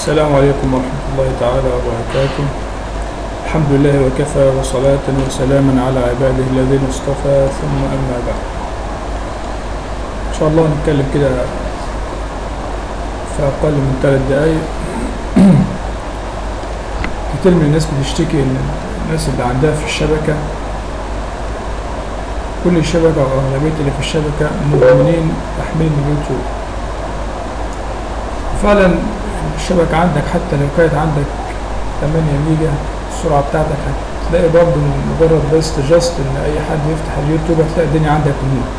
السلام عليكم ورحمة الله تعالى وبركاته الحمد لله وكفى وصلاة وسلاما على عباده الذين اصطفى ثم أما بعد إن شاء الله نتكلم كده في أقل من ثلاث دقايق كتير من الناس بتشتكي إن الناس اللي عندها في الشبكة كل الشبكة أو أغلبية اللي في الشبكة مدمنين تحميل اليوتيوب فعلا الشبكة عندك حتى لو كانت عندك 8 ميجا السرعة بتاعتك هتلاقي برضه مجرد بس جاست إن أي حد يفتح اليوتيوب هتلاقي الدنيا عندك تموت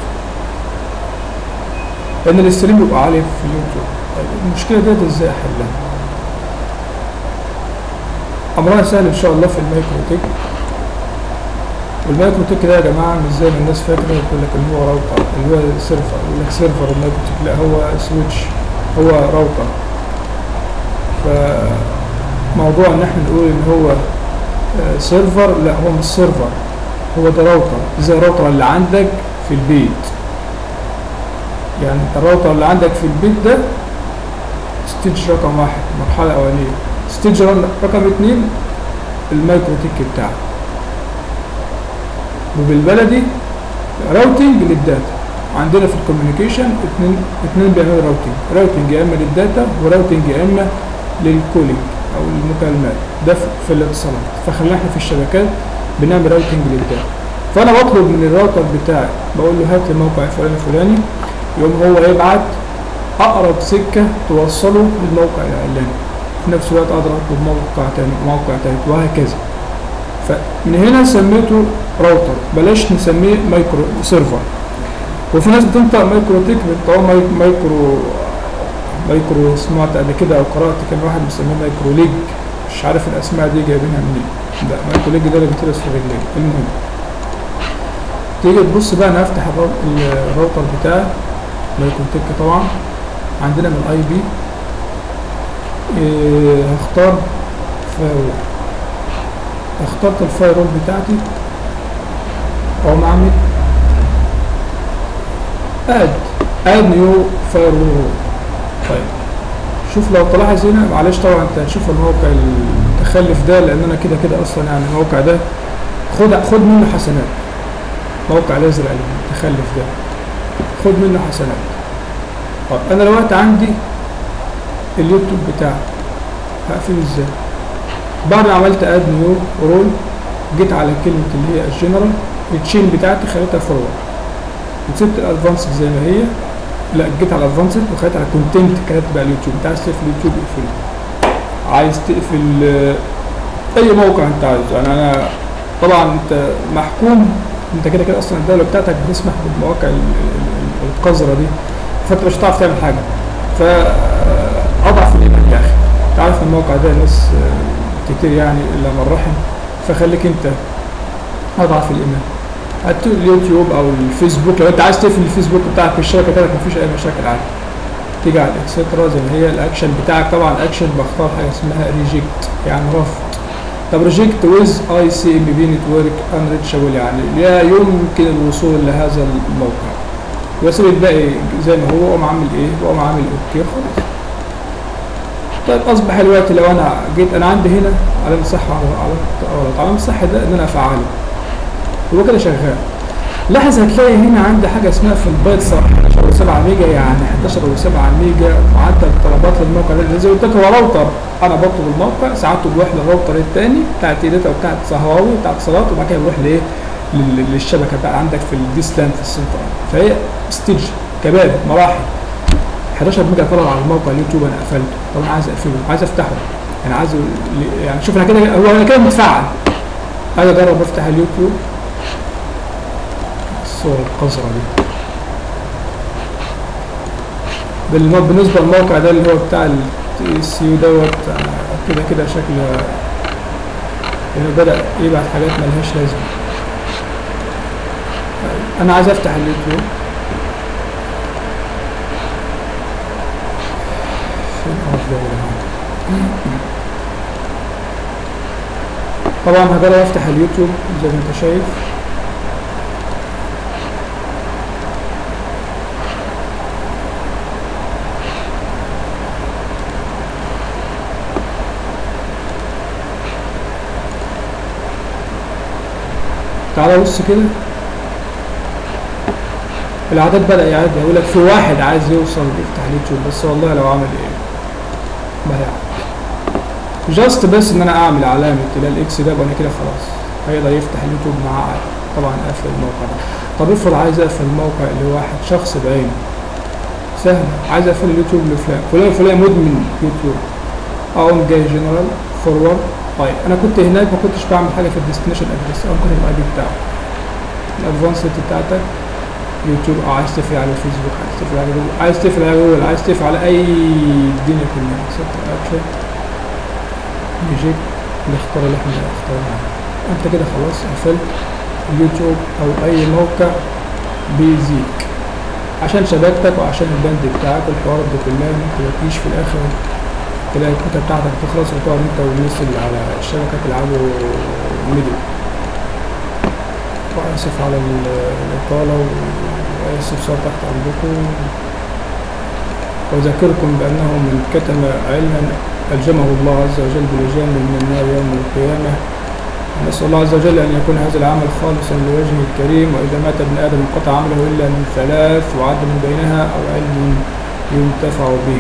لأن الاستريم بيبقى عالي في اليوتيوب طيب المشكلة ديت إزاي أحلها؟ أمرها سهل إن شاء الله في المايكروتك والمايكروتك ده يا جماعة مش زي ما الناس فاكرة يقول لك إن هو راوتر اللي هو سيرفر يقول لك سيرفر المايكروتك لا هو سويتش هو راوتر فموضوع ان احنا نقول ان هو آه، سيرفر لا هو مش سيرفر هو ده راوتر زي الراوتر اللي عندك في البيت يعني انت الراوتر اللي عندك في البيت ده ستيج رقم واحد مرحلة أولانية ستيج رقم اتنين المايكروتيك بتاعك وبالبلدي راوتنج للداتا عندنا في الكوميونيكيشن اتنين اتنين بيعملوا راوتنج راوتنج يا اما للداتا وراوتنج يا اما للكولينج او المكالمات ده في- في الاتصالات فخلينا احنا في الشبكات بنعمل راوتنج للداتا فانا بطلب من الراوتر بتاعي بقول له هات لي موقع فلان الفلاني يقوم هو يبعت اقرب سكه توصله للموقع الاعلاني في نفس الوقت اقدر اطلب موقع تاني موقع تالت وهكذا فمن هنا سميته راوتر بلاش نسميه مايكرو سيرفر وفي ناس بتنطق مايكروتيك بتطلع ماي- مايكرو مايكرو سمعت قبل كده او قرات كان واحد مسميه مايكرو ليج مش عارف الاسماء دي جايبينها منين لا مايكرو ليج ده اللي بيترس في الرجلين المهم تيجي تبص بقى انا هفتح الرا- الراوتر بتاعي مايكروتيك طبعا عندنا من الاي بي إيه هختار فايرول اخترت الفايرول بتاعتي اقوم اعمل اد اد نيو فايرول طيب شوف لو تلاحظ هنا معلش طبعا انت هتشوف الموقع المتخلف ده لان انا كده كده اصلا يعني الموقع ده خد خد منه حسنات موقع الازرق المتخلف ده خد منه حسنات طب انا دلوقتي عندي اليوتيوب بتاعي هقفله ازاي بعد ما عملت اد نيو رول جيت على كلمه اللي هي الجنرال التشين بتاعتي خليتها فورورد وسبت الادفانسد زي ما هي لا جيت على الادفانسد وخليت على كونتنت كتبت بقى اليوتيوب انت عايز تقفل اليوتيوب اقفله عايز تقفل آه، اي موقع انت عايزه يعني انا طبعا انت محكوم انت كده كده اصلا الدوله بتاعتك بتسمح بالمواقع ال- ال- ال- القذره دي فانت مش هتعرف تعمل حاجه فاضعف الايمان يا اخي انت عارف الموقع ده ناس آه، كتير يعني الا من رحم فخليك انت اضعف الايمان هتقول اليوتيوب او الفيسبوك لو انت عايز تقفل الفيسبوك بتاعك في الشبكه بتاعتك مفيش اي مشاكل عادي تيجي على الاكسترا زي ما هي الاكشن بتاعك طبعا اكشن بختار حاجه اسمها ريجكت يعني رفض طب ريجكت ويز اي سي ام بي نتورك ان ريتشابل يعني لا يمكن الوصول لهذا الموقع واسيب الباقي زي ما هو واقوم عامل ايه واقوم عامل اوكي خلاص طيب اصبح الوقت لو انا جيت انا عندي هنا علامه صح علامه غلط علامه صح ده ان انا افعله هو كده شغال لاحظ هتلاقي هنا عندي حاجه اسمها في البايت 11 و7 ميجا يعني 11 و7 ميجا معدل طلبات للموقع ده زي ما قلت لك هو راوتر انا بطلب الموقع ساعات بروح للراوتر الثاني بتاعت ايديتا وبتاعت صهواوي بتاعت صلاه وبعد كده بروح لايه لل- للشبكه بقى عندك في الديسلان في السنتر فهي ستيج كباب مراحل 11 ميجا طلب على الموقع اليوتيوب انا قفلته طب انا عايز اقفله عايز افتحه انا عايز يعني شوف انا كده هو انا كده متفعل عايز اجرب افتح اليوتيوب الصور القذرة دي بالم- بالنسبة للموقع ده اللي هو بتاع السي يو دوت آه، كده كده شكل يعني بدأ يبعت حاجات ملهاش لازمة طيب، أنا عايز أفتح اليوتيوب فين أفضل طبعا هجرب أفتح اليوتيوب زي ما أنت شايف تعالى بص كده العدد بدأ يعد يقول لك في واحد عايز يوصل يفتح اليوتيوب بس والله لو عمل ايه ما هيعمل جاست بس ان انا اعمل علامة اللي هي الاكس ده وانا كده خلاص هيقدر يفتح اليوتيوب معاه طبعا اقفل الموقع ده طب افرض عايز اقفل الموقع اللي واحد شخص بعينه سهل عايز اقفل اليوتيوب لفلان فلان فلان مدمن يوتيوب اقوم جاي جنرال فورورد طيب انا كنت هناك ما كنتش بعمل حاجه في الديستنيشن ادرس او كنت الاي دي بتاعه الادفانسد بتاعتك يوتيوب او عايز تقفل على الفيسبوك عايز تقفل على جوجل عايز تقفل على جوجل عايز تقفل على اي الدنيا كلها ست اكشن يجيك نختار اللي احنا اخترناه انت كده خلاص قفلت اليوتيوب او اي موقع بيزيك عشان شبكتك وعشان البند بتاعك والحوارات دي كلها ما تجيش في الاخر تلاقي الكتب بتاعتك تخلص وتقعد انت والناس اللي على الشبكه تلعبوا ميدل واسف على ال- الاطاله واسف صار تحت عندكم واذكركم بانه من كتم علما الجمه الله عز وجل بلجام من النار يوم القيامه نسأل الله عز وجل أن يكون هذا العمل خالصا لوجهه الكريم وإذا مات ابن آدم انقطع عمله إلا من ثلاث وعد من بينها أو علم ينتفع به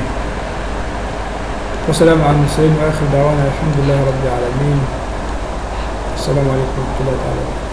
وسلام على المرسلين وآخر دعوانا الحمد لله رب العالمين السلام عليكم ورحمة الله تعالى وبركاته